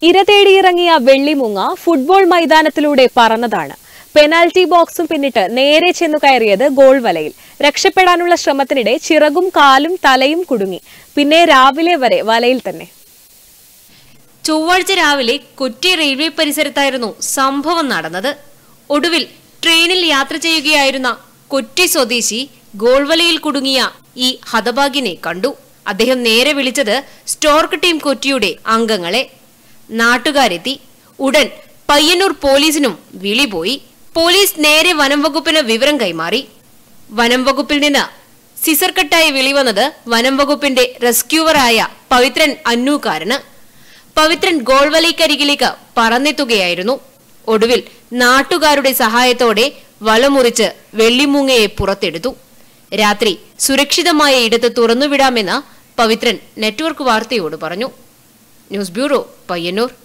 ഇര തേടിയിറങ്ങിയ വെള്ളിമുങ്ങ football മൈതാനത്തിലൂടെ പറന്നതാണ് penalty ബോക്സും പിന്നിട്ട് നേരെ ചെന്നു കയറിയത് ഗോൾ വലയിൽ രക്ഷപ്പെടാനുള്ള ശ്രമത്തിനിടെ ചിറകും കാലും തലയും കുടുങ്ങി പിന്നെ രാവിലെ വരെ വലയിൽ തന്നെ ചൊവ്വാഴ്ച രാവിലെ കൊച്ചി റെയിൽവേ പരിസരത്തായിരുന്നു സംഭവം നടന്നത് ഒടുവിൽ ട്രെയിനിൽ യാത്ര ചെയ്യുകയായിരുന്ന കൊച്ചി സ്വദേശി ഗോൾവലയിൽ കുടുങ്ങിയ ഈ ഹതഭാഗ്യനെ കണ്ടു അദ്ദേഹം നേരെ വിളിച്ചത് സ്റ്റോർക്ക് ടീം കൊച്ചിയുടെ അംഗങ്ങളെ നാട്ടുകാരെത്തി ഉടൻ പയ്യന്നൂർ പോലീസിനും വിളി പോയി പോലീസ് നേരെ വനം വകുപ്പിന് വിവരം കൈമാറി വനം വകുപ്പിൽ നിന്ന് സിസർ കട്ടായി വിളി വന്നത് വനം വകുപ്പിന്റെ റെസ്ക്യൂവറായ പവിത്രൻ അന്നൂക്കാരന് പവിത്രൻ ഗോൾവലയ്ക്കരികിലേക്ക് പറന്നെത്തുകയായിരുന്നു ഒടുവിൽ നാട്ടുകാരുടെ സഹായത്തോടെ വലമുറിച്ച് വെള്ളിമൂങ്ങയെ പുറത്തെടുത്തു രാത്രി സുരക്ഷിതമായ ഇടത്ത് തുറന്നുവിടാമെന്ന് പവിത്രൻ നെറ്റ്വർക്ക് വാർത്തയോട് പറഞ്ഞു ന്യൂസ് ബ്യൂറോ പയ്യന്നൂർ